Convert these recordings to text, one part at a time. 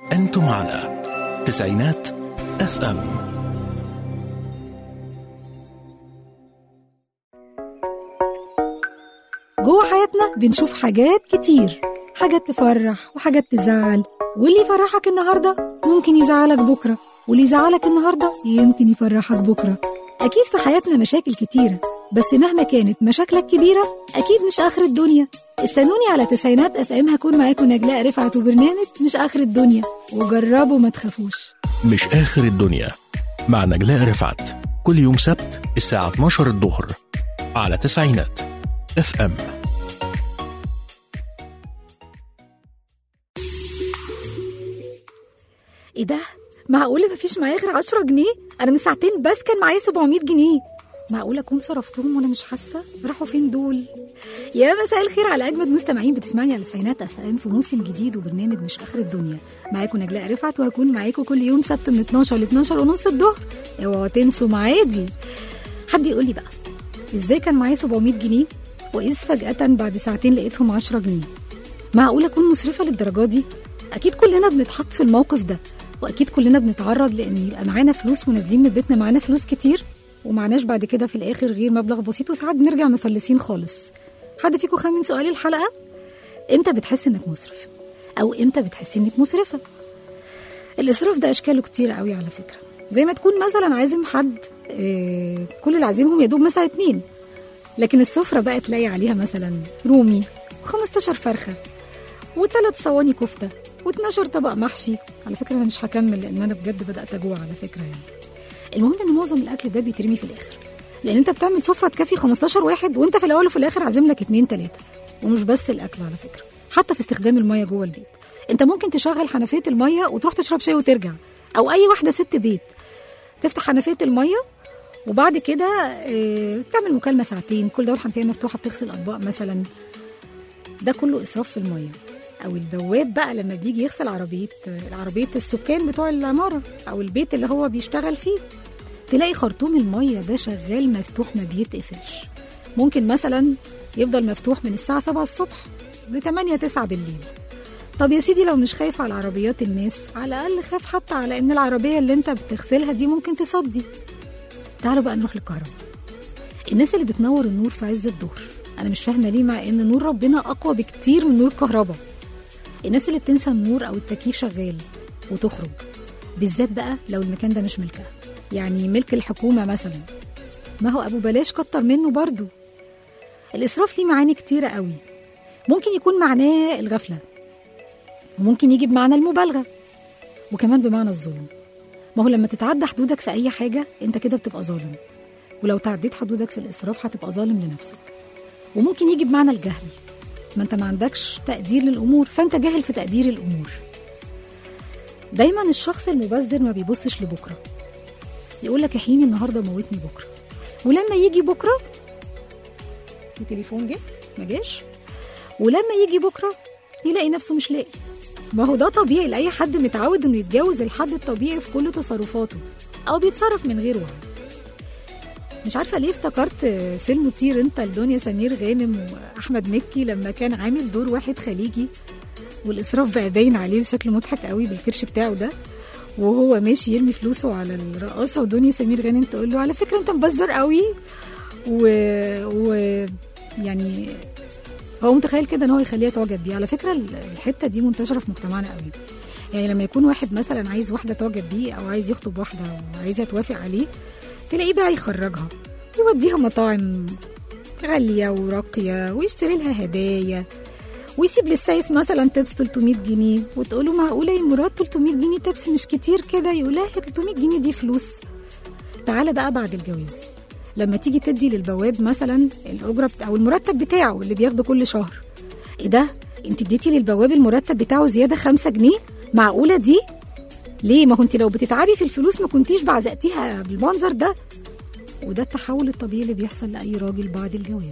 أنتم على تسعينات اف ام جوه حياتنا بنشوف حاجات كتير حاجات تفرح وحاجات تزعل واللي يفرحك النهارده ممكن يزعلك بكره واللي يزعلك النهارده يمكن يفرحك بكره اكيد في حياتنا مشاكل كتيره بس مهما كانت مشاكلك كبيره اكيد مش اخر الدنيا استنوني على تسعينات اف ام هكون معاكم نجلاء رفعت وبرنامج مش اخر الدنيا وجربوا ما تخافوش مش آخر الدنيا مع نجلاء رفعت كل يوم سبت الساعة 12 الظهر على تسعينات اف ام ايه ده معقوله مفيش معايا غير 10 جنيه انا من ساعتين بس كان معايا 700 جنيه معقوله اكون صرفتهم وانا مش حاسه راحوا فين دول يا مساء الخير على اجمد مستمعين بتسمعني على تسعينات اف ام في موسم جديد وبرنامج مش اخر الدنيا معاكم نجلاء رفعت وهكون معاكم كل يوم سبت من 12 ل 12 ونص الظهر اوعوا تنسوا معادي حد يقول لي بقى ازاي كان معايا 700 جنيه واذ فجاه بعد ساعتين لقيتهم 10 جنيه معقول اكون مسرفه للدرجه دي اكيد كلنا بنتحط في الموقف ده واكيد كلنا بنتعرض لان يبقى معانا فلوس ونازلين من بيتنا معانا فلوس كتير ومعناش بعد كده في الاخر غير مبلغ بسيط وساعات بنرجع مفلسين خالص حد فيكم خمن سؤال الحلقه امتى بتحس انك مسرف او امتى بتحس انك مسرفه الاسراف ده اشكاله كتير قوي على فكره زي ما تكون مثلا عازم حد آه، كل اللي عازمهم يا دوب مثلا اتنين لكن السفره بقى تلاقي عليها مثلا رومي 15 فرخه وثلاث صواني كفته و12 طبق محشي على فكره انا مش هكمل لان انا بجد بدات اجوع على فكره يعني المهم ان معظم الاكل ده بيترمي في الاخر لان انت بتعمل سفره تكفي 15 واحد وانت في الاول وفي الاخر عازم لك اتنين تلاته ومش بس الاكل على فكره حتى في استخدام الميه جوه البيت انت ممكن تشغل حنفيه الميه وتروح تشرب شاي وترجع او اي واحده ست بيت تفتح حنفيه الميه وبعد كده آه، تعمل مكالمه ساعتين كل ده والحنفيه مفتوحه بتغسل اطباق مثلا ده كله اسراف في الميه او البواب بقى لما بيجي يغسل عربيه عربيه السكان بتوع العماره او البيت اللي هو بيشتغل فيه تلاقي خرطوم الميه ده شغال مفتوح ما بيتقفلش ممكن مثلا يفضل مفتوح من الساعه 7 الصبح ل 8 9 بالليل طب يا سيدي لو مش خايف على عربيات الناس على الاقل خاف حتى على ان العربيه اللي انت بتغسلها دي ممكن تصدي تعالوا بقى نروح للكهرباء الناس اللي بتنور النور في عز الظهر انا مش فاهمه ليه مع ان نور ربنا اقوى بكتير من نور كهرباء الناس اللي بتنسى النور او التكييف شغال وتخرج بالذات بقى لو المكان ده مش ملكها يعني ملك الحكومه مثلا ما هو ابو بلاش كتر منه برضو الاسراف ليه معاني كتيره قوي ممكن يكون معناه الغفله وممكن يجي بمعنى المبالغه وكمان بمعنى الظلم ما هو لما تتعدى حدودك في اي حاجه انت كده بتبقى ظالم ولو تعديت حدودك في الاسراف هتبقى ظالم لنفسك وممكن يجي بمعنى الجهل ما انت ما عندكش تقدير للامور فانت جاهل في تقدير الامور دايما الشخص المبذر ما بيبصش لبكره يقول لك احييني النهارده موتني بكره ولما يجي بكره التليفون جه ما جاش ولما يجي بكره يلاقي نفسه مش لاقي ما هو ده طبيعي لاي حد متعود انه يتجاوز الحد الطبيعي في كل تصرفاته او بيتصرف من غير وعي مش عارفه ليه افتكرت فيلم طير انت لدنيا سمير غانم واحمد مكي لما كان عامل دور واحد خليجي والاسراف بقى باين عليه بشكل مضحك قوي بالكرش بتاعه ده وهو ماشي يرمي فلوسه على الرقاصه ودنيا سمير غانم تقول له على فكره انت مبذر قوي و... و يعني هو متخيل كده ان هو يخليها تعجب بيه على فكره الحته دي منتشره في مجتمعنا قوي يعني لما يكون واحد مثلا عايز واحده تعجب بيه او عايز يخطب واحده وعايزها توافق عليه تلاقيه بقى يخرجها يوديها مطاعم غالية وراقية ويشتري لها هدايا ويسيب للسايس مثلا تبس 300 جنيه وتقول له معقولة يا مراد 300 جنيه تبس مش كتير كده يقول لها 300 جنيه دي فلوس تعالى بقى بعد الجواز لما تيجي تدي للبواب مثلا الأجرة بتا- أو المرتب بتاعه اللي بياخده كل شهر إيه ده؟ أنت اديتي للبواب المرتب بتاعه زيادة 5 جنيه؟ معقولة دي؟ ليه ما هو انت لو بتتعبي في الفلوس ما كنتيش بعزقتيها بالمنظر ده وده التحول الطبيعي اللي بيحصل لاي راجل بعد الجواز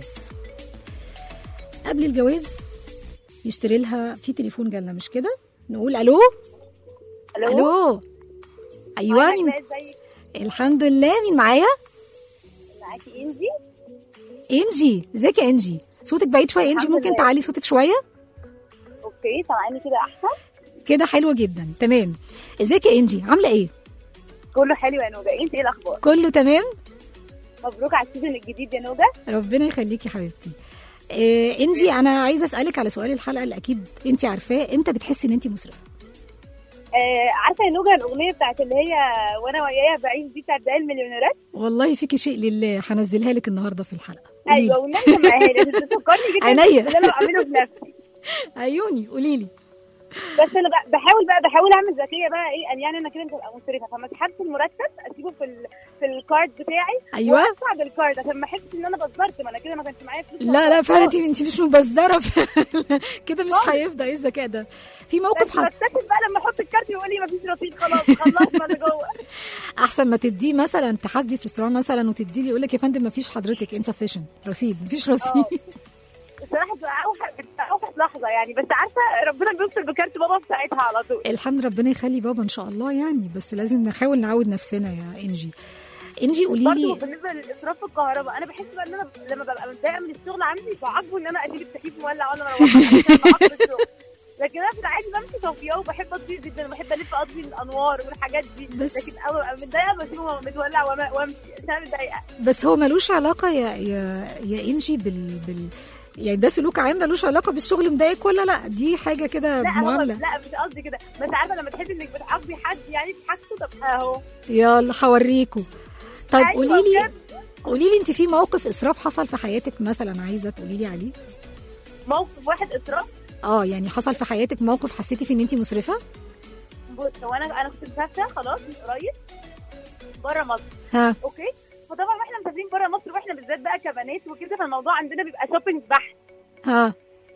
قبل الجواز يشتري لها في تليفون جالنا مش كده نقول الو الو الو ايوه مين ازيك الحمد لله مين معايا معاكي انجي انجي ازيك يا انجي صوتك بعيد شويه انجي الحمد ممكن لله. تعلي صوتك شويه اوكي سامعاني كده احسن كده حلوه جدا تمام ازيك يا انجي عامله ايه كله حلو يا نوجا انت ايه الاخبار كله تمام مبروك على السيزون الجديد يا نوجا ربنا يخليكي حبيبتي إيه انجي انا عايزه اسالك على سؤال الحلقه اللي اكيد انت عارفاه امتى بتحسي ان انت مسرفه آه عارفه يا نوجا الاغنيه بتاعت اللي هي وانا ويايا بعيد دي بتاعت دقايق المليونيرات والله فيكي شيء لله هنزلها لك النهارده في الحلقه قوليلي. ايوه والنبي سمعها لي بتفكرني جدا عينيا. باللي انا بعمله بنفسي عيوني قولي لي بس انا بقى- بحاول بقى بحاول اعمل ذكيه بقى ايه قال يعني انا كده مش هبقى مسرفه فما اسحبش المرتب اسيبه في ال... في الكارد بتاعي أيوة. وادفع بالكارد عشان ما احسش ان انا بزرت ما انا كده ما كانش معايا فلوس لا لا فعلا انت انت مش مبذره فعلا كده مش خالص. هيفضى ايه الذكاء ده في بس موقف حد بكتشف بقى لما احط الكارت يقول لي مفيش رصيد خلاص خلصنا اللي جوه احسن ما تديه مثلا تحاسبي في ريستوران مثلا وتدي لي يقول لك يا فندم ما فيش حضرتك انسفيشن رصيد ما فيش رصيد بصراحه بتبقى اوحش بتبقى اوحش لحظه يعني بس عارفه ربنا بيوصل بكارت بابا في ساعتها على طول الحمد ربنا يخلي بابا ان شاء الله يعني بس لازم نحاول نعود نفسنا يا انجي انجي قولي برضه لي بالنسبه للاسراف في الكهرباء انا بحس بقى ان انا لما ببقى متضايقه من الشغل عندي بعاقبه ان انا اسيب التكييف مولع وانا مروحه عشان بعاقب الشغل لكن انا في العادي بمشي طافيه وبحب اطفي جدا وبحب الف اطفي الانوار والحاجات دي بس- لكن اول ما متضايقه بسيبه متولع وأم- وامشي عشان انا متضايقه بس هو ملوش علاقه يا يا يا انجي بال بال يعني ده سلوك عام ملوش علاقه بالشغل مضايقك ولا لا دي حاجه كده لا هو معامله لا مش قصدي كده بس عارفه لما تحسي انك بتعاقبي حد يعني في حاجته طب اهو يلا هوريكوا طيب أيوة قولي لي بجد. قولي لي انت في موقف اسراف حصل في حياتك مثلا عايزه تقولي لي عليه موقف واحد اسراف اه يعني حصل في حياتك موقف حسيتي فيه ان انت مسرفه بص هو انا انا كنت مسافره خلاص من قريب بره مصر ها اوكي فطبعا واحنا مسافرين بره مصر واحنا بالذات بقى كبنات وكده فالموضوع عندنا بيبقى شوبينج بحت ها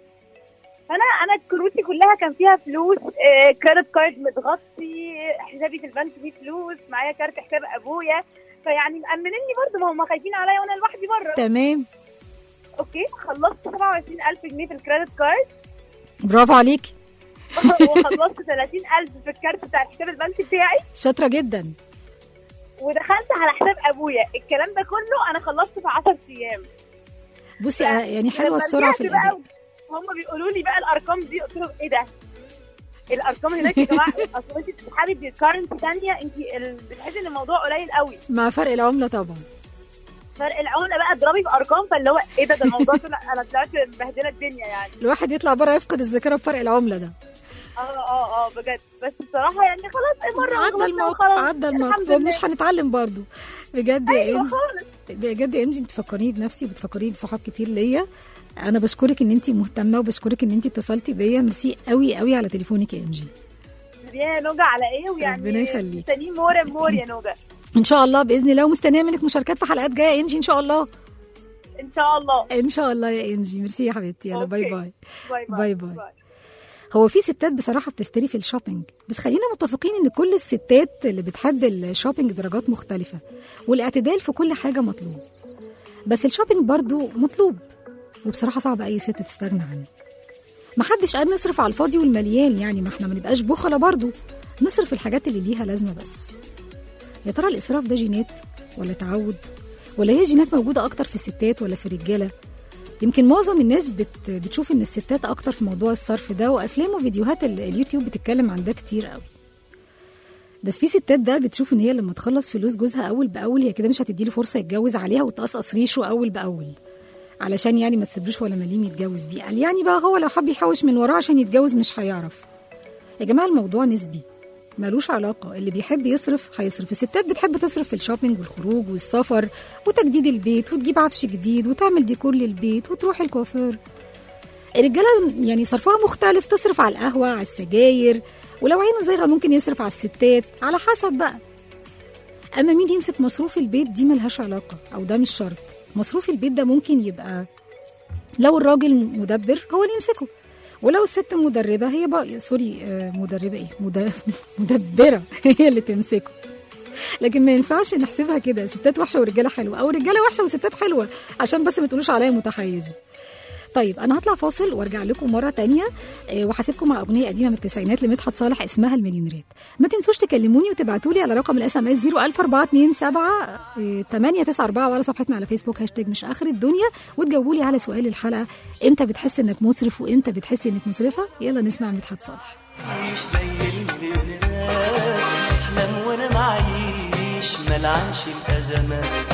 فانا انا كروتي كلها كان فيها فلوس آه كريدت كارد متغطي حسابي في البنك فيه فلوس معايا كارت حساب ابويا فيعني مأمنيني برضه ما هم خايفين عليا وانا لوحدي بره تمام اوكي خلصت 27000 جنيه في الكريدت كارد برافو عليكي وخلصت 30000 في الكارت بتاع حساب البنك بتاعي شاطره جدا ودخلت على حساب ابويا الكلام ده كله انا خلصت في 10 ايام بصي آه، يعني حلوه لما السرعه في رجعت بقى الاداء هم بيقولوا لي بقى الارقام دي قلت لهم ايه ده؟ الارقام هناك يا جماعه اصل انت بتسحبي بكارنسي ثانيه انت ال- بتحسي ان الموضوع قليل قوي مع فرق العمله طبعا فرق العمله بقى اضربي بارقام فاللي هو ايه ده ده الموضوع طلع انا طلعت مبهدله الدنيا يعني الواحد يطلع بره يفقد الذاكره بفرق العمله ده اه اه اه بجد بس بصراحه يعني خلاص مره عدى وغلطنا الموقف وخلاص. عدى الحمد الموقف لله. مش هنتعلم برضو بجد يا ايوه انجي خالص بجد يا انجي انت بتفكريني بنفسي وبتفكريني بصحاب كتير ليا انا بشكرك ان انت مهتمه وبشكرك ان انت اتصلتي بيا ميرسي قوي قوي على تليفونك يا انجي يا نوجا على ايه ويعني ربنا يخليك. مستنيين مور مور يا نوجا ان شاء الله باذن الله ومستنيه منك مشاركات في حلقات جايه يا انجي ان شاء الله ان شاء الله ان شاء الله يا انجي ميرسي يا حبيبتي يلا باي أوكي. باي باي باي باي. هو في ستات بصراحة بتفتري في الشوبينج بس خلينا متفقين ان كل الستات اللي بتحب الشوبينج درجات مختلفة والاعتدال في كل حاجة مطلوب بس الشوبينج برضو مطلوب وبصراحة صعب أي ست تستغنى عنه محدش قال نصرف على الفاضي والمليان يعني ما احنا ما نبقاش بخلة برضو نصرف الحاجات اللي ليها لازمة بس يا ترى الإسراف ده جينات ولا تعود ولا هي جينات موجودة أكتر في الستات ولا في الرجالة يمكن معظم الناس بت بتشوف ان الستات اكتر في موضوع الصرف ده وافلام وفيديوهات ال- اليوتيوب بتتكلم عن ده كتير قوي بس في ستات بقى بتشوف ان هي لما تخلص فلوس جوزها اول باول هي كده مش هتديله فرصه يتجوز عليها وتقصقص ريشه اول باول علشان يعني ما تسيبلوش ولا مليم يتجوز بيه قال يعني بقى هو لو حب يحوش من وراه عشان يتجوز مش هيعرف يا جماعه الموضوع نسبي ملوش علاقة اللي بيحب يصرف هيصرف الستات بتحب تصرف في الشوبينج والخروج والسفر وتجديد البيت وتجيب عفش جديد وتعمل ديكور للبيت وتروح الكوافير الرجالة يعني صرفها مختلف تصرف على القهوة على السجاير ولو عينه زيغة ممكن يصرف على الستات على حسب بقى أما مين يمسك مصروف البيت دي ملهاش علاقة أو ده مش شرط مصروف البيت ده ممكن يبقى لو الراجل مدبر هو اللي يمسكه ولو الست مدربة هي بقى سوري آه، مدربة ايه مد- مدبرة هي اللي تمسكه لكن ما ينفعش نحسبها كده ستات وحشة ورجالة حلوة أو رجالة وحشة وستات حلوة عشان بس ما تقولوش عليا متحيزة طيب انا هطلع فاصل وارجع لكم مره تانية آه، وهسيبكم مع اغنيه قديمه من التسعينات لمدحت صالح اسمها المليونيرات ما تنسوش تكلموني وتبعتوا لي على رقم الاس ام اس 01427 894 وعلى صفحتنا على فيسبوك هاشتاج مش اخر الدنيا وتجاوبوا لي على سؤال الحلقه امتى بتحس انك مسرف وامتى بتحس انك مسرفه يلا نسمع مدحت صالح عيش زي المليونيرات احلم وانا معيش ملعنش الازمات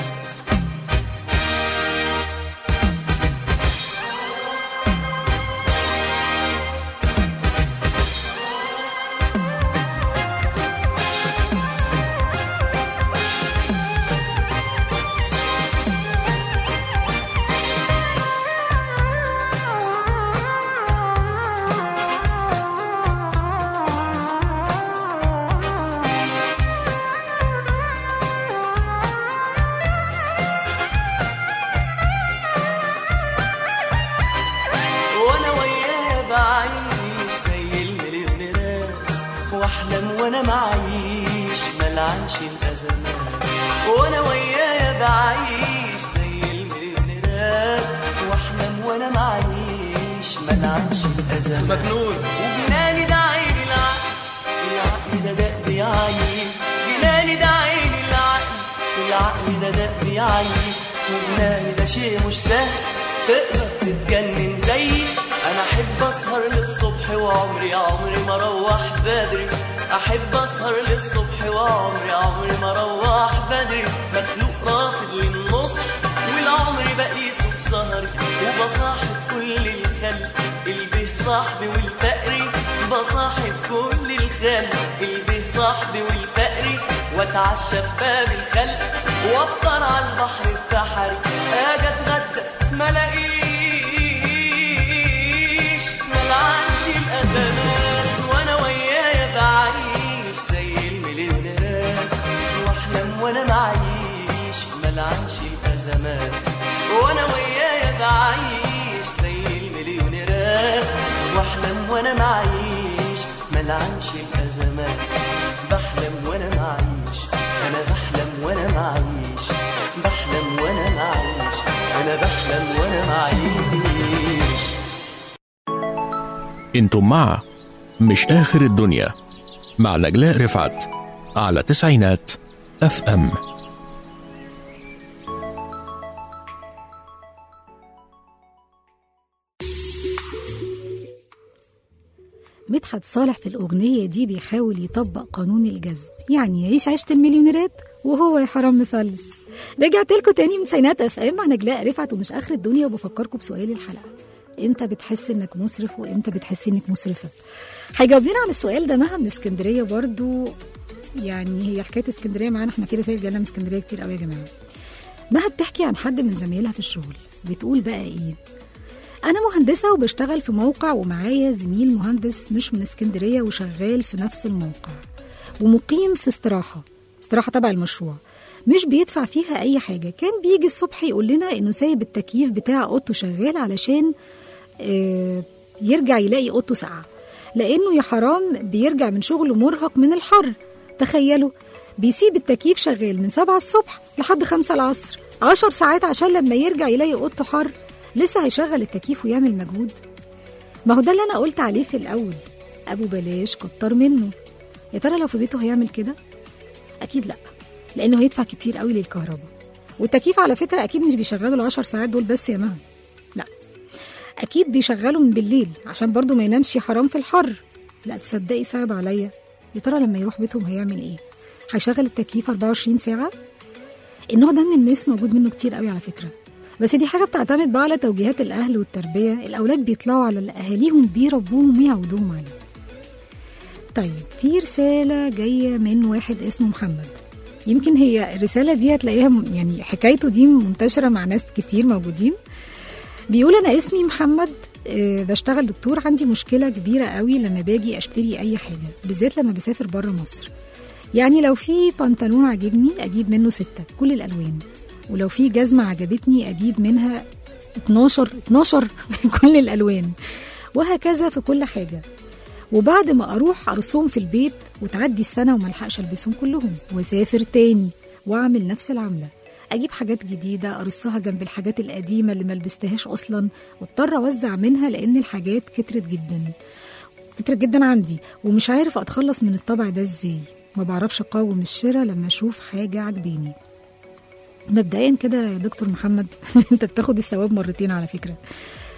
وانا وياه بعيش زي المليونيرات واحلم وانا معيش ملعنش الازمات وانا وياه بعيش زي المليونيرات واحلم وانا معيش ملعنش الازمات مجنون وجناني ده عيني العقل العقل ده دق يعين جناني ده عيني العقل العقل ده دق يعين وجناني ده شيء مش سهل تقدر تتجنن زيي انا احب اسهر للصبح وعمري عمري ما اروح بدري احب اسهر للصبح وعمري عمري ما اروح بدري مخلوق رافض للنص والعمر بقيسه بسهري وبصاحب كل الخلق البه صاحبي والفقري بصاحب كل الخلق البه صاحبي والفقري واتعشى بباب الخلق وافطر على البحر بتحري اجي اتغدى ما الاقيش ملعنش الازمات وانا ويايا بعيش زي المليونيرات واحلم وانا معيش ملعنش الازمات وانا ويايا بعيش زي المليونيرات واحلم وانا معيش ملعنش الازمات بحلم وانا معيش انا بحلم وانا معيش بحلم وانا معيش انا بحلم وانا معيش انتم مع مش آخر الدنيا مع نجلاء رفعت على تسعينات اف ام مدحت صالح في الأغنية دي بيحاول يطبق قانون الجذب يعني يعيش عيشة المليونيرات وهو يا حرام مفلس رجعت لكم تاني من سينات اف ام مع نجلاء رفعت ومش اخر الدنيا وبفكركم بسؤال الحلقه امتى بتحس انك مسرف وامتى بتحس انك مسرفه هيجاوب لنا على السؤال ده مها من اسكندريه برضو يعني هي حكايه اسكندريه معانا احنا في رسائل جالنا من اسكندريه كتير قوي يا جماعه مها بتحكي عن حد من زمايلها في الشغل بتقول بقى ايه أنا مهندسة وبشتغل في موقع ومعايا زميل مهندس مش من اسكندرية وشغال في نفس الموقع ومقيم في استراحة استراحة تبع المشروع مش بيدفع فيها أي حاجة كان بيجي الصبح يقول لنا إنه سايب التكييف بتاع أوضته شغال علشان آه، يرجع يلاقي أوضته ساقعة لأنه يا حرام بيرجع من شغله مرهق من الحر تخيلوا بيسيب التكييف شغال من سبعة الصبح لحد خمسة العصر عشر ساعات عشان لما يرجع يلاقي أوضته حر لسه هيشغل التكييف ويعمل مجهود ما هو ده اللي أنا قلت عليه في الأول أبو بلاش كتر منه يا ترى لو في بيته هيعمل كده؟ أكيد لأ لأنه هيدفع كتير قوي للكهرباء والتكييف على فكرة أكيد مش بيشغله العشر ساعات دول بس يا مها لا أكيد بيشغله من بالليل عشان برضه ما ينامش حرام في الحر لا تصدقي صعب عليا يا ترى لما يروح بيتهم هيعمل إيه؟ هيشغل التكييف 24 ساعة؟ النوع ده من الناس موجود منه كتير قوي على فكرة بس دي حاجة بتعتمد بقى على توجيهات الأهل والتربية الأولاد بيطلعوا على اللي أهاليهم بيربوهم ويعودوهم عليه طيب في رسالة جاية من واحد اسمه محمد يمكن هي الرسالة دي هتلاقيها م- يعني حكايته دي منتشرة مع ناس كتير موجودين بيقول أنا اسمي محمد آه، بشتغل دكتور عندي مشكلة كبيرة قوي لما باجي أشتري أي حاجة بالذات لما بسافر بره مصر يعني لو في بنطلون عجبني أجيب منه ستة كل الألوان ولو في جزمة عجبتني أجيب منها 12 12 من كل الألوان وهكذا في كل حاجة وبعد ما أروح أرصهم في البيت وتعدي السنة وملحقش ألبسهم كلهم وأسافر تاني وأعمل نفس العملة أجيب حاجات جديدة أرصها جنب الحاجات القديمة اللي ملبستهاش أصلا واضطر أوزع منها لأن الحاجات كترت جدا كترت جدا عندي ومش عارف أتخلص من الطبع ده إزاي ما بعرفش أقاوم الشراء لما أشوف حاجة عجباني مبدئيا كده يا دكتور محمد انت بتاخد الثواب مرتين على فكره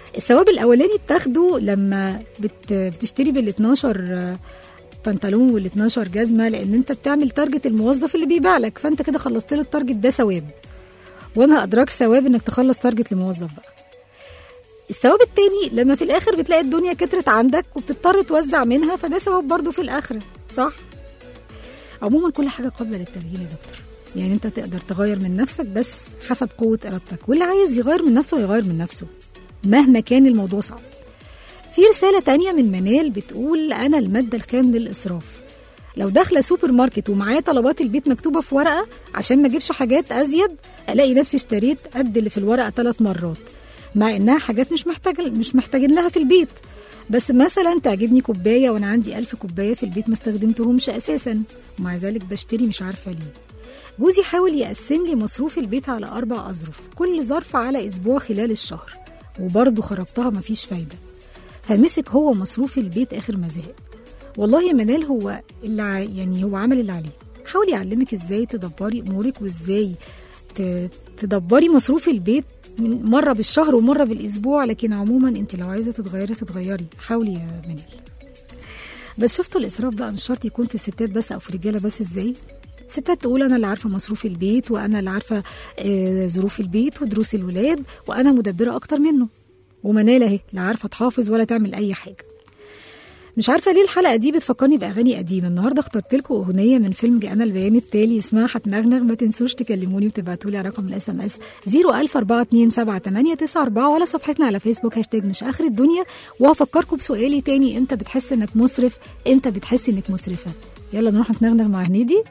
الثواب الاولاني بتاخده لما بت بتشتري بال 12 بنطلون وال 12 جزمه لان انت بتعمل تارجت الموظف اللي بيبيع لك فانت كده خلصت له التارجت ده ثواب وما ادراك ثواب انك تخلص تارجت لموظف بقى الثواب التاني لما في الاخر بتلاقي الدنيا كترت عندك وبتضطر توزع منها فده ثواب برضو في الاخره صح عموما كل حاجه قابله للتغيير يا دكتور يعني انت تقدر تغير من نفسك بس حسب قوه ارادتك واللي عايز يغير من نفسه يغير من نفسه مهما كان الموضوع صعب في رسالة تانية من منال بتقول أنا المادة الخام للإسراف لو داخلة سوبر ماركت ومعايا طلبات البيت مكتوبة في ورقة عشان ما أجيبش حاجات أزيد ألاقي نفسي اشتريت قد اللي في الورقة ثلاث مرات مع إنها حاجات مش محتاج مش محتاجين لها في البيت بس مثلا تعجبني كوباية وأنا عندي ألف كوباية في البيت ما استخدمتهمش أساسا ومع ذلك بشتري مش عارفة ليه جوزي حاول يقسم لي مصروف البيت على أربع أظرف كل ظرف على أسبوع خلال الشهر وبرضه خربتها مفيش فايدة فمسك هو مصروف البيت آخر ما زهق والله يا منال هو اللي ع- يعني هو عمل اللي عليه حاول يعلمك ازاي تدبري امورك وازاي ت- تدبري مصروف البيت من مره بالشهر ومره بالاسبوع لكن عموما انت لو عايزه تتغيري تتغيري حاولي يا منال بس شفتوا الاسراف بقى مش شرط يكون في الستات بس او في الرجاله بس ازاي ستات تقول انا اللي عارفه مصروف البيت وانا اللي عارفه آه، ظروف البيت ودروس الولاد وانا مدبره اكتر منه ومنال اهي لا عارفه تحافظ ولا تعمل اي حاجه مش عارفه ليه الحلقه دي بتفكرني باغاني قديمه النهارده اخترت لكم اغنيه من فيلم جاءنا البيان التالي اسمها هتنغنغ ما تنسوش تكلموني وتبعتوا لي على رقم الاس ام اس 004278994 ولا صفحتنا على فيسبوك هاشتاج مش اخر الدنيا وهفكركم بسؤالي تاني امتى بتحس انك مسرف امتى بتحس انك مسرفه يلا نروح نتنغنغ مع هنيدي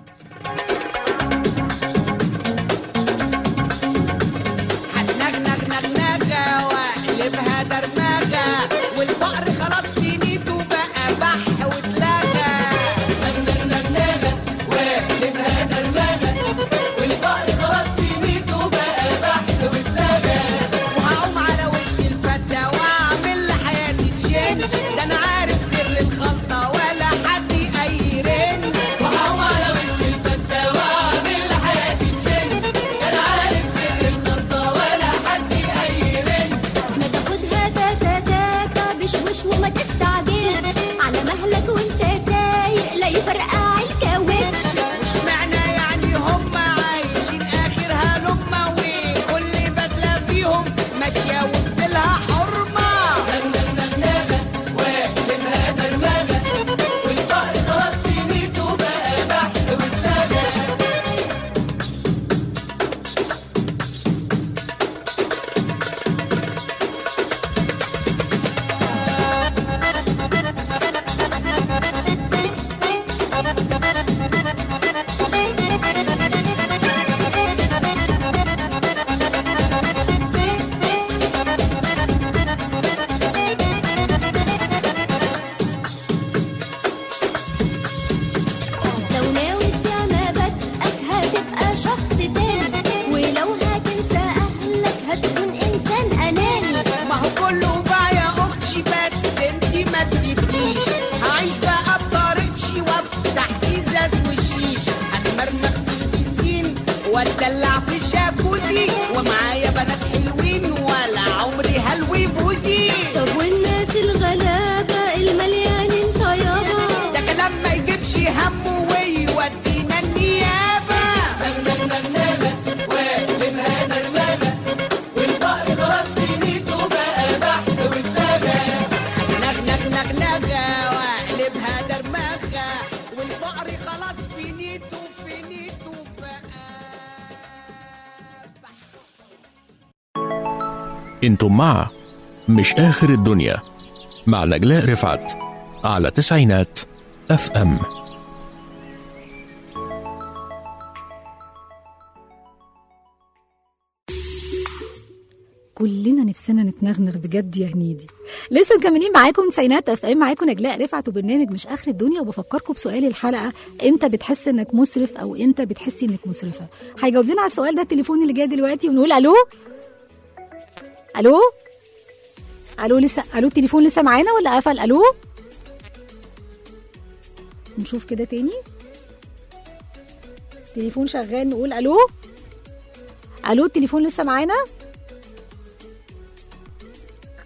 هتنغنغ نغنغة واقلبها درمغة والفقر خلاص في نيته بقى بح واتلغى نغنغ نغنغة واقلبها درمغة والفقر خلاص في ميته بقى بحت واتلغى وهقوم على وش الفتة واعمل لحياتي تشين ده انا عارف سر الخلطة ولا حد يقيرن وهقوم على وش الفتة واعمل لحياتي تشن انا عارف سر الخلطة ولا حد يقيرن ما تاخدها تاتا تاتا بشوش وما تستعجل على مهلك وانت سايق لا يفرقع الكاوتش مش معنى يعني هم عايشين اخرها لقمة وكل بدلة فيهم ماشية وبدلها حرمة نغنغ نغنغة واقلبها درمغة والفقر خلاص في ميته بقى بحت واتلغى لو ناوي السما بدأك هتبقى شخص تاني ولو هتنسى أهلك هتكون إنسان أناني ما هو كله بقى يا اختي بس انتي ما تجيبليش هعيش بقى بطريقتي وافتح ازاز وشيش هتمرمخ في البيسين واتدلع في الجاكوزي ومعايا بنات حلوين ولا عمري هلوي بوزي طب والناس الغلابة المليانين طيابة ده كلام ما يجيبش همه ويودينا النيابه نغنغ نغنغة واقلبها درمغة والفقر خلاص في ميته بقى بحت واتلغى نغنغ نغنغه واقلبها درمغه والفقر خلاص في نيته في نيته بقى انتم مع مش آخر الدنيا مع نجلاء رفعت على تسعينات اف ام كلنا نفسنا نتنغنغ بجد يا هنيدي لسه مكملين معاكم تسعينات اف ام معاكم نجلاء رفعت وبرنامج مش اخر الدنيا وبفكركم بسؤال الحلقه امتى بتحس انك مسرف او امتى بتحسي انك مسرفه هيجاوب لنا على السؤال ده التليفون اللي جاي دلوقتي ونقول الو الو الو لسه الو التليفون لسه معانا ولا قفل الو نشوف كده تاني تليفون شغال نقول الو الو التليفون لسه معانا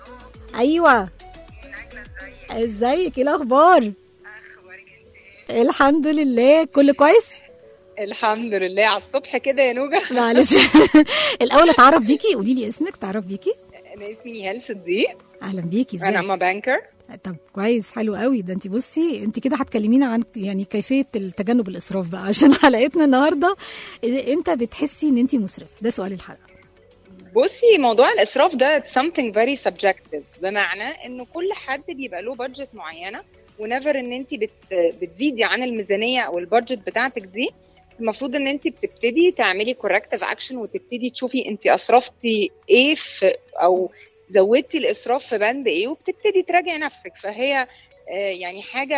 ايوه ازيك ايه الاخبار الحمد لله كله كويس الحمد لله على الصبح كده يا نوجة معلش الاول اتعرف بيكي قولي لي اسمك تعرف بيكي انا اسمي نهال صديق اهلا بيكي انا ازيك اما بانكر طب كويس حلو قوي ده انت بصي انت كده هتكلمينا عن يعني كيفيه التجنب الاسراف بقى عشان حلقتنا النهارده إذا امتى بتحسي ان انت مسرف ده سؤال الحلقه بصي موضوع الاسراف ده it's something very subjective بمعنى انه كل حد بيبقى له بادجت معينه ونيفر ان انت بت بتزيدي عن الميزانيه او البادجت بتاعتك دي المفروض ان انت بتبتدي تعملي كوركتيف اكشن وتبتدي تشوفي انت اسرفتي ايه في او زودتي الاسراف في بند ايه وبتبتدي تراجعي نفسك فهي آه، يعني حاجه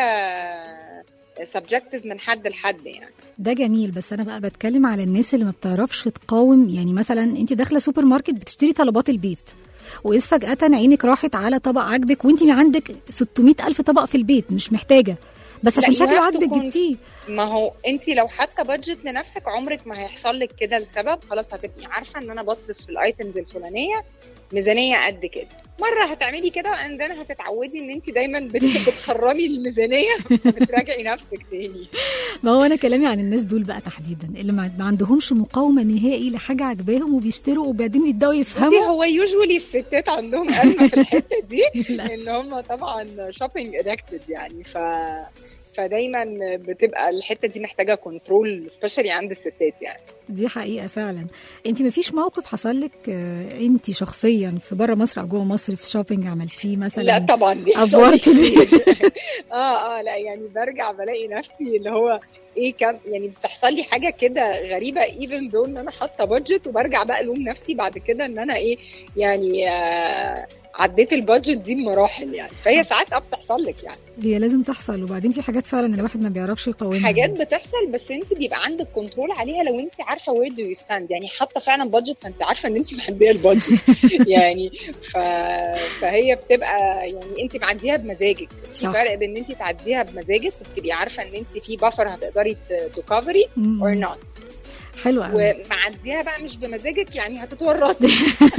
سبجكتيف من حد لحد يعني ده جميل بس انا بقى بتكلم على الناس اللي ما بتعرفش تقاوم يعني مثلا انت داخله سوبر ماركت بتشتري طلبات البيت واذ فجاه عينك راحت على طبق عاجبك وانت عندك 600 الف طبق في البيت مش محتاجه بس لا، عشان you شكله have to عاجبك con- جبتيه ما هو انت لو حاطه بادجت لنفسك عمرك ما هيحصل لك كده لسبب خلاص هتبقي عارفه ان انا بصرف في الايتمز الفلانيه ميزانيه قد كده مره هتعملي كده and then هتتعودي ان انت دايما بت- بتخرمي الميزانيه بتراجعي نفسك تاني ما هو انا كلامي عن الناس دول بقى تحديدا اللي ما ما عندهمش مقاومه نهائي لحاجه عاجباهم وبيشتروا وبعدين يبداوا بصي يفهموا هو يوجوالي الستات عندهم ازمه في الحته دي للأسف. ان هم طبعا شوبينج ادكتد يعني ف فدايما بتبقى الحته دي محتاجه كنترول سبيشالي عند الستات يعني دي حقيقه فعلا انت ما فيش موقف حصل لك آه، انت شخصيا في بره مصر او جوه مصر في شوبينج عملتيه مثلا لا طبعا بيحصل أفورت ليه؟ كتير. اه اه لا يعني برجع بلاقي نفسي اللي هو ايه كم يعني بتحصل لي حاجه كده غريبه ايفن دو ان انا حاطه بادجت وبرجع بقى الوم نفسي بعد كده ان انا ايه يعني آه عديت البادجت دي بمراحل يعني فهي ساعات اه بتحصل لك يعني هي لازم تحصل وبعدين في حاجات فعلا الواحد ما بيعرفش يقاومها حاجات بتحصل بس انت بيبقى عندك كنترول عليها لو انت عارفه وير دو يو ستاند يعني حاطه فعلا بادجت فانت عارفه ان انت محديه البادجت يعني ف... فهي بتبقى يعني انت معديها بمزاجك في صح. فرق بين ان انت تعديها بمزاجك وتبقي عارفه ان انت في بافر هتقدري تكفري مم. اور نوت حلو قوي ومعديها بقى مش بمزاجك يعني هتتورطي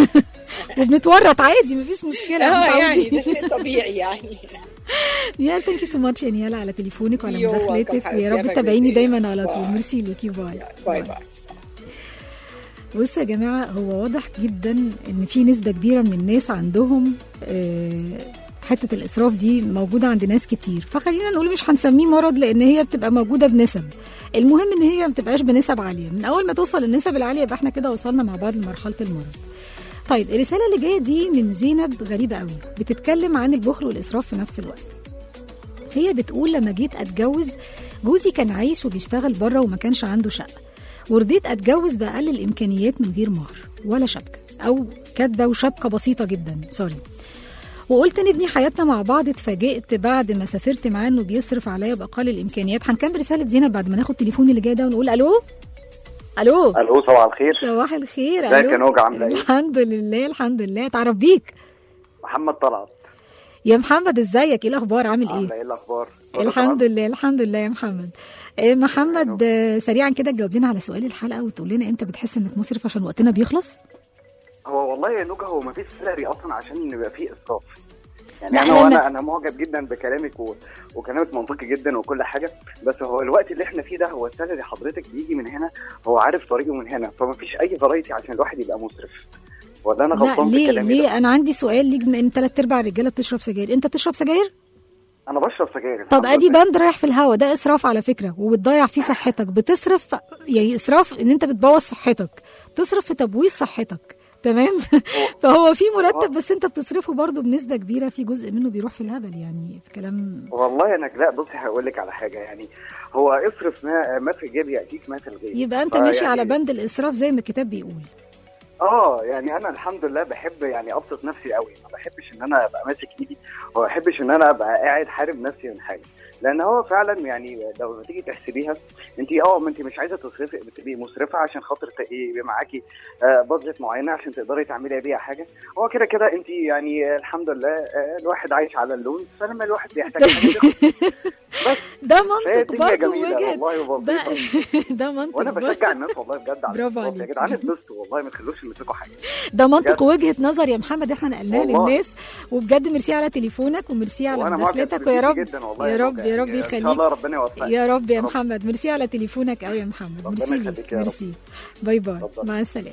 وبنتورط عادي مفيش مشكله اه يعني متعودين. ده شيء طبيعي يعني نيال ثانك يو سو ماتش يا نيال على تليفونك وعلى You're welcome مداخلتك حبيبتي. ويا رب Have a تتابعيني great day. دايما على طول Bye. ميرسي ليكي باي باي باي بصوا يا جماعه هو واضح جدا ان في نسبه كبيره من الناس عندهم آه، حته الاسراف دي موجوده عند ناس كتير فخلينا نقول مش هنسميه مرض لان هي بتبقى موجوده بنسب المهم ان هي ما بتبقاش بنسب عاليه من اول ما توصل للنسب العاليه يبقى احنا كده وصلنا مع بعض لمرحله المرض طيب الرساله اللي جايه دي من زينب غريبه قوي بتتكلم عن البخل والاسراف في نفس الوقت هي بتقول لما جيت اتجوز جوزي كان عايش وبيشتغل بره وما كانش عنده شقه ورضيت اتجوز باقل الامكانيات من غير مهر ولا شبكه او كاتبه وشبكه بسيطه جدا سوري وقلت نبني حياتنا مع بعض اتفاجئت بعد ما سافرت معاه انه بيصرف عليا باقل الامكانيات هنكمل رساله زينب بعد ما ناخد التليفون اللي جاي ده ونقول الو الو الو صباح الخير صباح الخير ازيك الو يا نوجة عاملة ايه؟ الحمد لله الحمد لله اتعرف بيك محمد طلعت يا محمد ازيك ايه الاخبار عامل عامله ايه ايه الاخبار كله الحمد تمام؟ لله الحمد لله يا محمد إيه محمد آه، سريعا كده تجاوب لنا على سؤال الحلقه وتقول لنا امتى بتحس انك مسرف عشان وقتنا بيخلص هو والله يا نوجة هو مفيش سالري اصلا عشان يبقى فيه اسراف يعني لا، انا لما- وانا انا معجب جدا بكلامك و... وكلامك منطقي جدا وكل حاجه بس هو الوقت اللي احنا فيه ده هو السالري حضرتك بيجي من هنا هو عارف طريقه من هنا فمفيش اي فرايتي عشان الواحد يبقى مسرف ولا انا لا غلطان ليه بكلامي ليه ده انا عندي سؤال ليك بما ان ثلاث ارباع الرجاله بتشرب سجاير انت بتشرب سجاير انا بشرب سجاير طب الحمد ادي لله. بند رايح في الهوا ده اسراف على فكره وبتضيع فيه صحتك بتصرف يعني اسراف ان انت بتبوظ صحتك تصرف في تبويظ صحتك تمام فهو في مرتب بس انت بتصرفه برضه بنسبه كبيره في جزء منه بيروح في الهبل يعني في كلام والله انا لا بصي هقول لك على حاجه يعني هو اصرف ما, ما في الجيب ياتيك ما في الغيب يبقى انت فيعني- ماشي على بند الاسراف زي ما الكتاب بيقول اه يعني انا الحمد لله بحب يعني ابسط نفسي قوي ما بحبش ان انا ابقى ماسك ايدي وما بحبش ان انا ابقى قاعد حارب نفسي من حاجه لان هو فعلا يعني لو تيجي تحسبيها انت اه ما انت مش عايزه تصرفي تبقي مسرفه عشان خاطر ت- يبقى معاكي آه، بادجت معينه عشان تقدري تعملي بيها حاجه هو كده كده انت يعني آه، الحمد لله آه، الواحد عايش على اللون فلما الواحد بيحتاج حاجه بياخد. بس ده فهي منطق الدنيا برضه جميله وجهه والله ده وبسيطه ده منطق وانا برضه. بشجع الناس والله بجد على برافو الانبساط. يا عليك. جدعان اتبسطوا والله ما تخلوش يمسكوا حاجه ده منطق بجد. وجهه نظر يا محمد احنا نقلناها والله. للناس وبجد ميرسي على تليفونك وميرسي على وانا معجب مداخلتك ويا بيكي رب جدا والله يا رب يا رب يعني ان يخليك شاء الله ربنا يوفقك يا رب يا رب. محمد ميرسي على تليفونك قوي يا محمد ربنا ميرسي يخليك ليك يا رب. ميرسي باي باي اتفضل. مع السلامه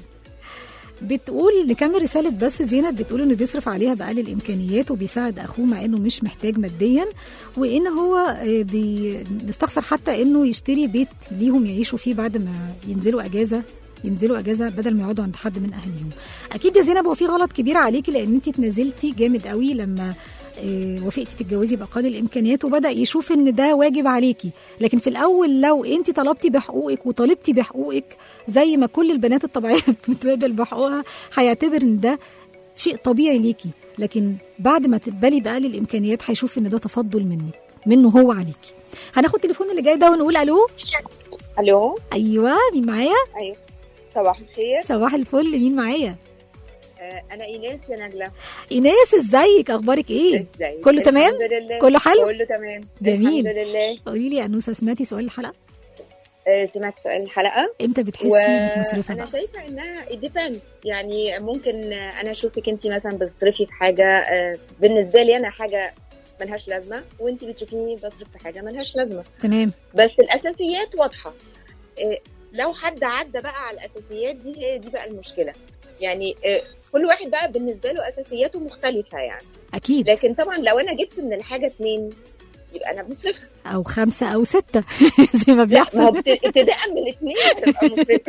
بتقول نكمل رسالة بس زينب بتقول انه بيصرف عليها بأقل الامكانيات وبيساعد اخوه مع انه مش محتاج ماديا وان هو آه، بي- بيستخسر حتى انه يشتري بيت ليهم يعيشوا فيه بعد ما ينزلوا اجازة ينزلوا اجازه بدل ما يقعدوا عند حد من اهاليهم اكيد يا زينب هو في غلط كبير عليكي لان انت اتنازلتي جامد قوي لما آه، وافقتي تتجوزي باقل الامكانيات وبدا يشوف ان ده واجب عليكي لكن في الاول لو انت طلبتي بحقوقك وطالبتي بحقوقك زي ما كل البنات الطبيعيه بتقبل بحقوقها هيعتبر ان ده شيء طبيعي ليكي لكن بعد ما تقبلي باقل الامكانيات هيشوف ان ده تفضل منك منه هو عليكي هناخد التليفون اللي جاي ده ونقول الو الو ايوه مين معايا ايوه صباح الخير صباح الفل مين معايا آه انا ايناس يا نجله ايناس ازيك اخبارك ايه ازيك كله تمام الحمد لله كله حلو كله تمام جميل. الحمد لله قولي لي يا انوسه سمعتي سؤال الحلقه آه سمعت سؤال الحلقه امتى بتحسي انك مسرفه وانا بقى شايفه انها ديبند يعني ممكن آه، انا اشوفك انت مثلا بتصرفي في حاجه آه، بالنسبه لي انا حاجه ملهاش لازمه وانت بتشوفيني بصرف في حاجه ملهاش لازمه تمام بس الاساسيات واضحه آه، لو حد عدى بقى على الاساسيات دي هي دي بقى المشكله يعني آه، كل واحد بقى بالنسبه له اساسياته مختلفه يعني اكيد لكن طبعا لو انا جبت من الحاجه اتنين يبقى انا مصرفه او خمسه او سته زي ما لا ما هو بيحصل بت- ابتداء من الاثنين هتبقى مصرفه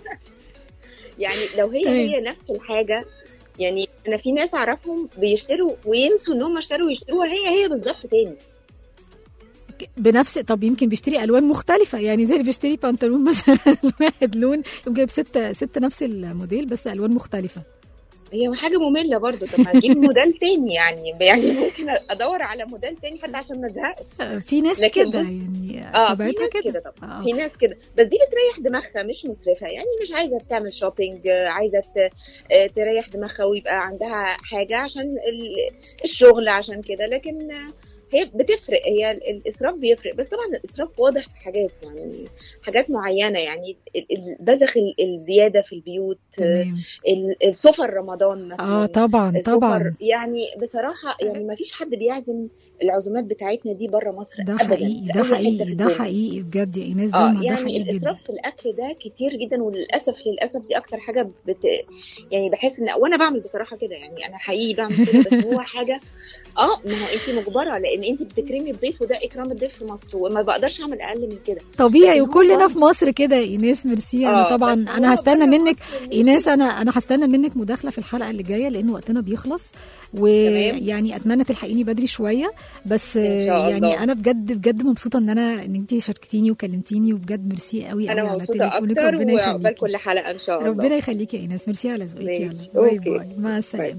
يعني لو هي تمام. هي نفس الحاجه يعني انا في ناس اعرفهم بيشتروا وينسوا ان هم اشتروا ويشتروها هي هي بالظبط تاني بنفس طب يمكن بيشتري الوان مختلفه يعني زي اللي بيشتري بنطلون مثلا واحد لون يقوم جايب ستة ستة نفس الموديل بس الوان مختلفه هي حاجه ممله برضو طب ما اجيب موديل تاني يعني يعني ممكن ادور على موديل تاني حتى عشان ما ازهقش آه، في ناس لكن كده بص- يعني اه في طبيعتها ناس كده طبعا آه. في ناس كده بس دي بتريح دماغها مش مسرفه يعني مش عايزه تعمل شوبينج آه، عايزه ت- آه، تريح دماغها ويبقى عندها حاجه عشان ال- الشغل عشان كده لكن آه، هي بتفرق هي ال- الاسراف بيفرق بس طبعا الاسراف واضح في حاجات يعني حاجات معينه يعني ال- ال- البذخ ال- الزياده في البيوت آه، تمام ال- السفر رمضان مثلا اه طبعا السفر طبعا يعني بصراحه يعني ما فيش حد بيعزم العزومات بتاعتنا دي بره مصر ده ابدا حقيقي في ده أي حتة حقيقي في ده الدنيا. حقيقي بجد يا ايناس ده اه ده يعني حقيقي جدا الاسراف في الاكل ده كتير جدا وللاسف للاسف دي اكتر حاجه بت... يعني بحس ان وانا بعمل بصراحه كده يعني انا حقيقي بعمل كده بس هو حاجه اه ما هو انت مجبره لان انت بتكرمي الضيف وده اكرام الضيف في مصر وما بقدرش اعمل اقل من كده طبيعي لكن هو وكلنا برضه- في مصر كده يا ايناس ميرسي انا آه، طبعا بس انا هو هستنى بره منك مصر مش- ايناس انا انا هستنى منك مداخله في الحلقه اللي جايه لان وقتنا بيخلص ويعني اتمنى تلحقيني بدري شويه بس إن شاء يعني الله. انا بجد بجد مبسوطه ان انا ان انت شاركتيني وكلمتيني وبجد ميرسي قوي انا قوي على مبسوطه تليفونك اكتر ربنا وعقبال يخليكي كل حلقه ان شاء الله ربنا يخليكي يا ايناس ميرسي على ذوقك يلا ماشي. باي أوكي. باي مع السلامه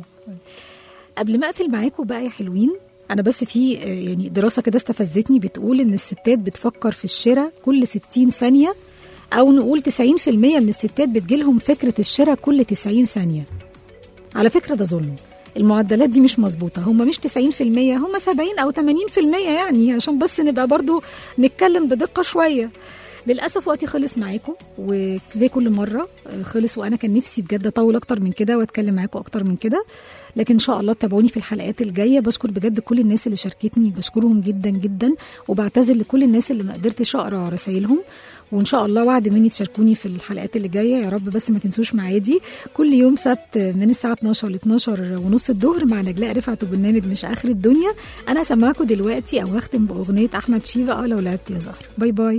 قبل ما اقفل معاكم بقى يا حلوين انا بس في آه، يعني دراسه كده استفزتني بتقول ان الستات بتفكر في الشراء كل 60 ثانيه او نقول 90% من الستات بتجيلهم فكره الشراء كل 90 ثانيه على فكره ده ظلم المعدلات دي مش مظبوطه هم مش 90% هم 70 او 80% يعني عشان بس نبقى برضو نتكلم بدقه شويه للاسف وقتي خلص معاكم وزي كل مره آه، خلص وانا كان نفسي بجد اطول اكتر من كده واتكلم معاكم اكتر من كده لكن ان شاء الله تابعوني في الحلقات الجايه بشكر بجد كل الناس اللي شاركتني بشكرهم جدا جدا وبعتذر لكل الناس اللي ما قدرتش اقرا رسايلهم وان شاء الله وعد مني تشاركوني في الحلقات اللي جايه يا رب بس ما تنسوش ميعادي كل يوم سبت من الساعه 12 ل 12 ونص الظهر مع نجلاء رفعت وبرنامج مش اخر الدنيا انا هسمعكم دلوقتي او هختم باغنيه احمد شيبه اه لو لعبت يا زهر باي باي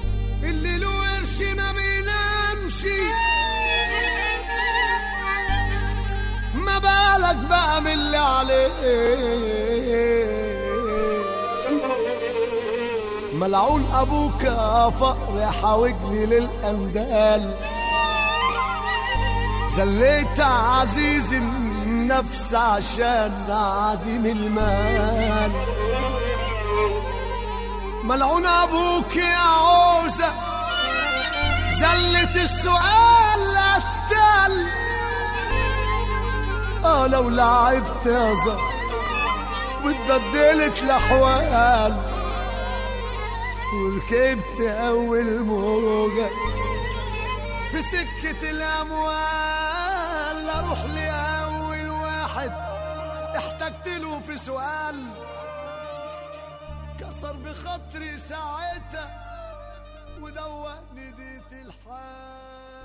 اللي له قرش ما بينامش لك بقى من اللي عليك ملعون ابوك يا فقر حاوجني للاندال زليت عزيز النفس عشان عديم المال ملعون ابوك يا عوزة زلت السؤال للتل اه لو لعبت يا زهر واتبدلت الاحوال وركبت اول موجه في سكة الأموال أروح لأول واحد احتجت له في سؤال كسر بخاطري ساعتها ودوقني ديت الحال